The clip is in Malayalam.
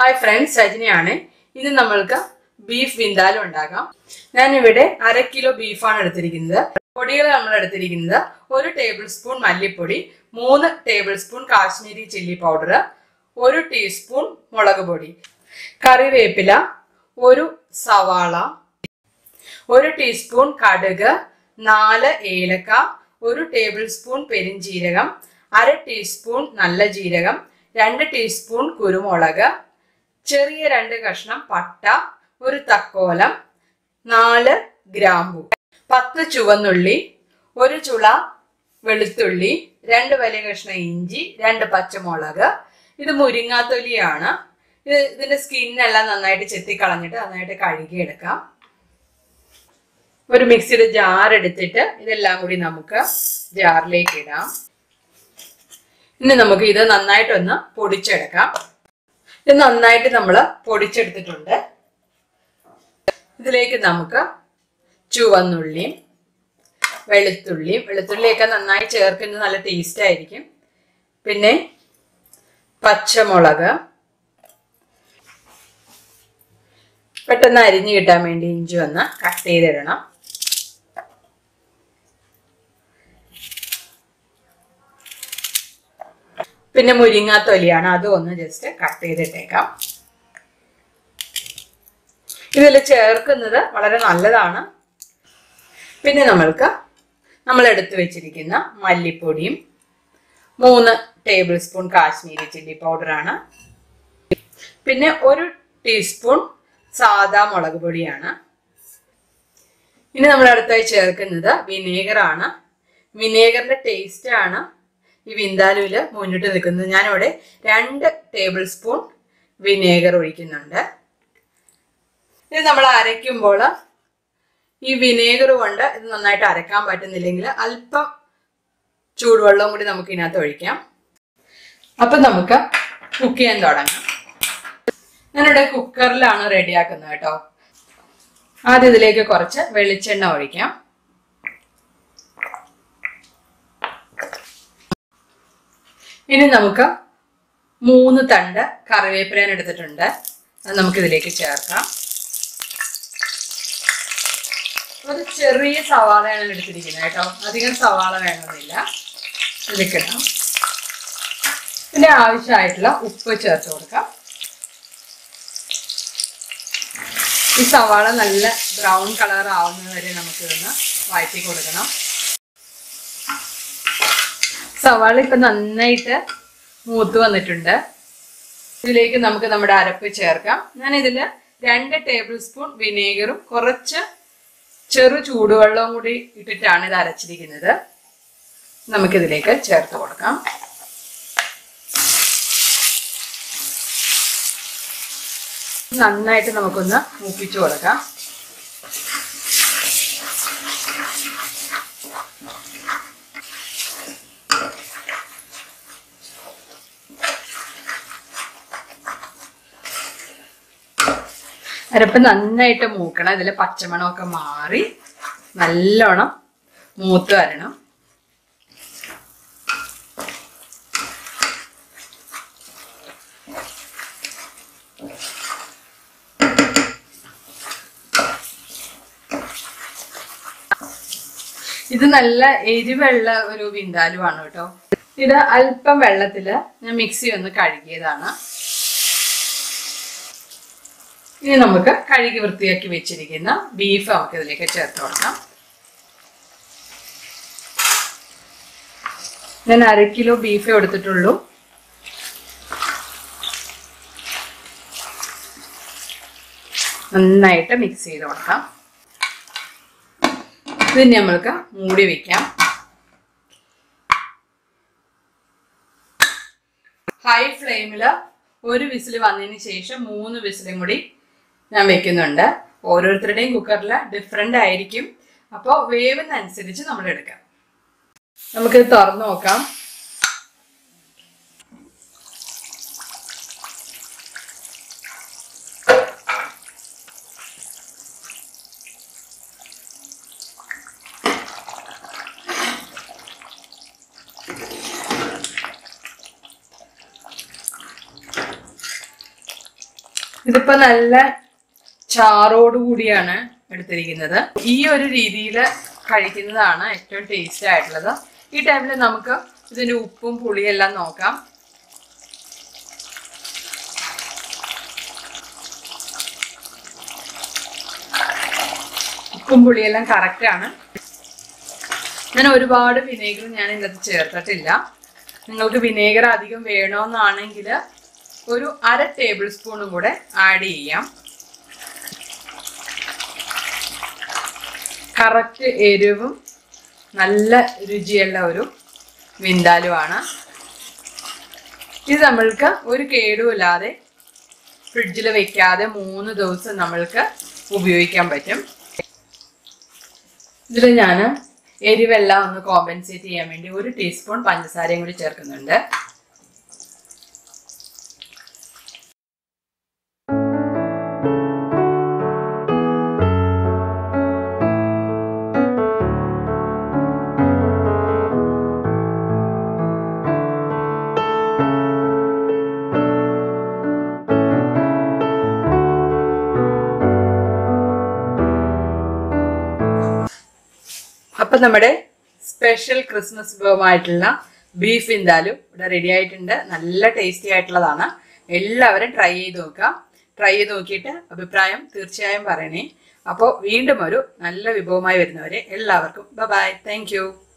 ഹായ് ഫ്രണ്ട്സ് സജിനിയാണ് ഇന്ന് നമ്മൾക്ക് ബീഫ് വിന്താലം ഉണ്ടാക്കാം ഞാനിവിടെ അര കിലോ ബീഫാണ് എടുത്തിരിക്കുന്നത് പൊടികൾ നമ്മൾ എടുത്തിരിക്കുന്നത് ഒരു ടേബിൾ സ്പൂൺ മല്ലിപ്പൊടി മൂന്ന് tablespoon Kashmiri chilli powder ഒരു ടീസ്പൂൺ മുളക് പൊടി കറിവേപ്പില ഒരു സവാള ഒരു ടീസ്പൂൺ കടുക് നാല് ഏലക്ക ഒരു ടേബിൾ സ്പൂൺ പെരിഞ്ജീരകം അര ടീസ്പൂൺ നല്ല ജീരകം രണ്ട് ടീസ്പൂൺ കുരുമുളക് ചെറിയ രണ്ട് കഷ്ണം പട്ട ഒരു തക്കോലം നാല് ഗ്രാമ്പു പത്ത് ചുവന്നുള്ളി ഒരു ചുള വെളുത്തുള്ളി രണ്ട് വലിയ കഷ്ണം ഇഞ്ചി രണ്ട് പച്ചമുളക് ഇത് മുരിങ്ങാത്തൊലിയാണ് ഇത് ഇതിന്റെ സ്കിന്നെല്ലാം നന്നായിട്ട് ചെത്തിക്കളഞ്ഞിട്ട് നന്നായിട്ട് കഴുകിയെടുക്കാം ഒരു മിക്സിയുടെ ജാർ എടുത്തിട്ട് ഇതെല്ലാം കൂടി നമുക്ക് ജാറിലേക്ക് ഇടാം ഇനി നമുക്ക് ഇത് നന്നായിട്ടൊന്ന് പൊടിച്ചെടുക്കാം ഇത് നന്നായിട്ട് നമ്മൾ പൊടിച്ചെടുത്തിട്ടുണ്ട് ഇതിലേക്ക് നമുക്ക് ചുവന്നുള്ളിയും വെളുത്തുള്ളിയും വെളുത്തുള്ളിയൊക്കെ നന്നായി ചേർക്കുന്നത് നല്ല ടേസ്റ്റ് ആയിരിക്കും പിന്നെ പച്ചമുളക് പെട്ടെന്ന് അരിഞ്ഞു കിട്ടാൻ വേണ്ടി ഇഞ്ചി ഒന്ന് കട്ട് ചെയ്തിടണം പിന്നെ മുരിങ്ങാത്തൊലിയാണ് അതും ഒന്ന് ജസ്റ്റ് കട്ട് ചെയ്തിട്ടേക്കാം ഇതിൽ ചേർക്കുന്നത് വളരെ നല്ലതാണ് പിന്നെ നമ്മൾക്ക് നമ്മൾ എടുത്തു വെച്ചിരിക്കുന്ന മല്ലിപ്പൊടിയും മൂന്ന് ടേബിൾ സ്പൂൺ കാശ്മീരി ചില്ലി പൗഡറാണ് പിന്നെ ഒരു ടീസ്പൂൺ സാദാ മുളക് പൊടിയാണ് ഇനി നമ്മൾ അടുത്തായി ചേർക്കുന്നത് വിനേഗറാണ് വിനേഗറിന്റെ ടേസ്റ്റ് ആണ് ഈ വിന്താലുവിൽ മുന്നിട്ട് നിൽക്കുന്നത് ഞാനിവിടെ രണ്ട് ടേബിൾ സ്പൂൺ വിനേഗർ ഒഴിക്കുന്നുണ്ട് ഇത് നമ്മൾ അരയ്ക്കുമ്പോൾ ഈ വിനേഗർ കൊണ്ട് ഇത് നന്നായിട്ട് അരക്കാൻ പറ്റുന്നില്ലെങ്കിൽ അല്പം ചൂടുവെള്ളവും കൂടി നമുക്ക് ഇതിനകത്ത് ഒഴിക്കാം അപ്പം നമുക്ക് കുക്ക് ചെയ്യാൻ തുടങ്ങാം ഞാനിവിടെ കുക്കറിലാണ് റെഡിയാക്കുന്നത് കേട്ടോ ആദ്യം ഇതിലേക്ക് കുറച്ച് വെളിച്ചെണ്ണ ഒഴിക്കാം ഇനി നമുക്ക് മൂന്ന് തണ്ട് കറിവേപ്പില എടുത്തിട്ടുണ്ട് അത് നമുക്ക് ഇതിലേക്ക് ചേർക്കാം ഒരു ചെറിയ സവാളയാണ് എടുത്തിരിക്കുന്നത് കേട്ടോ അധികം സവാള വേണമെന്നില്ല ഇതിലേക്കിടാം പിന്നെ ആവശ്യമായിട്ടുള്ള ഉപ്പ് ചേർത്ത് കൊടുക്കാം ഈ സവാള നല്ല ബ്രൗൺ കളർ ആവുന്നത് വരെ നമുക്ക് ഇതൊന്ന് വഴറ്റി കൊടുക്കണം സവാള ഇപ്പൊ നന്നായിട്ട് മൂത്ത് വന്നിട്ടുണ്ട് ഇതിലേക്ക് നമുക്ക് നമ്മുടെ അരപ്പ് ചേർക്കാം ഞാൻ ഇതില് രണ്ട് ടേബിൾ സ്പൂൺ വിനേഗറും കുറച്ച് ചെറു ചൂടുവെള്ളവും കൂടി ഇട്ടിട്ടാണ് ഇത് അരച്ചിരിക്കുന്നത് നമുക്കിതിലേക്ക് ചേർത്ത് കൊടുക്കാം നന്നായിട്ട് നമുക്കൊന്ന് മൂപ്പിച്ചു കൊടുക്കാം അരപ്പ് നന്നായിട്ട് മൂക്കണം ഇതിൽ പച്ചമണമൊക്കെ മാറി നല്ലോണം മൂത്ത് വരണം ഇത് നല്ല എരിവെള്ള ഒരു വിന്താലുവാണ് കേട്ടോ ഇത് അല്പം വെള്ളത്തില് ഞാൻ മിക്സി ഒന്ന് കഴുകിയതാണ് ഇനി നമുക്ക് കഴുകി വൃത്തിയാക്കി വെച്ചിരിക്കുന്ന ബീഫ് നമുക്ക് ഇതിലേക്ക് ചേർത്ത് കൊടുക്കാം ഞാൻ അര കിലോ ബീഫ് എടുത്തിട്ടുള്ളൂ നന്നായിട്ട് മിക്സ് ചെയ്ത് കൊടുക്കാം ഇതിന് നമ്മൾക്ക് മൂടി വെക്കാം ഹൈ ഫ്ലെയിമിൽ ഒരു വിസിൽ വന്നതിന് ശേഷം മൂന്ന് വിസിലും കൂടി ഞാൻ വെക്കുന്നുണ്ട് ഓരോരുത്തരുടെയും കുക്കറിൽ ഡിഫറെൻ്റ് ആയിരിക്കും അപ്പോൾ വേവിനനുസരിച്ച് നമ്മൾ എടുക്കാം നമുക്കിത് തുറന്നു നോക്കാം ഇതിപ്പോ നല്ല ചാറോട് കൂടിയാണ് എടുത്തിരിക്കുന്നത് ഈ ഒരു രീതിയിൽ കഴിക്കുന്നതാണ് ഏറ്റവും ടേസ്റ്റ് ആയിട്ടുള്ളത് ഈ ടൈമിൽ നമുക്ക് ഇതിന്റെ ഉപ്പും പുളിയെല്ലാം നോക്കാം ഉപ്പും പുളിയെല്ലാം കറക്റ്റ് ആണ് ഞാൻ ഒരുപാട് വിനേഗർ ഞാൻ ഇതിനകത്ത് ചേർത്തിട്ടില്ല നിങ്ങൾക്ക് വിനേഗർ അധികം വേണമെന്നാണെങ്കിൽ ഒരു അര ടേബിൾ സ്പൂണും കൂടെ ആഡ് ചെയ്യാം കറക്റ്റ് എരിവും നല്ല രുചിയുള്ള ഒരു വിന്താലുമാണ് ഇത് നമ്മൾക്ക് ഒരു കേടുമില്ലാതെ ഫ്രിഡ്ജിൽ വെക്കാതെ മൂന്ന് ദിവസം നമ്മൾക്ക് ഉപയോഗിക്കാൻ പറ്റും ഇതിൽ ഞാൻ എരിവെല്ലാം ഒന്ന് കോമ്പൻസേറ്റ് ചെയ്യാൻ വേണ്ടി ഒരു ടീസ്പൂൺ പഞ്ചസാരയും കൂടി ചേർക്കുന്നുണ്ട് അപ്പൊ നമ്മുടെ സ്പെഷ്യൽ ക്രിസ്മസ് വിഭവമായിട്ടുള്ള ബീഫ് വിന്താലും ഇവിടെ റെഡി ആയിട്ടുണ്ട് നല്ല ടേസ്റ്റി ആയിട്ടുള്ളതാണ് എല്ലാവരും ട്രൈ ചെയ്ത് നോക്കാം ട്രൈ ചെയ്ത് നോക്കിയിട്ട് അഭിപ്രായം തീർച്ചയായും പറയണേ അപ്പോൾ വീണ്ടും ഒരു നല്ല വിഭവമായി വരുന്നവരെ എല്ലാവർക്കും ബൈ താങ്ക്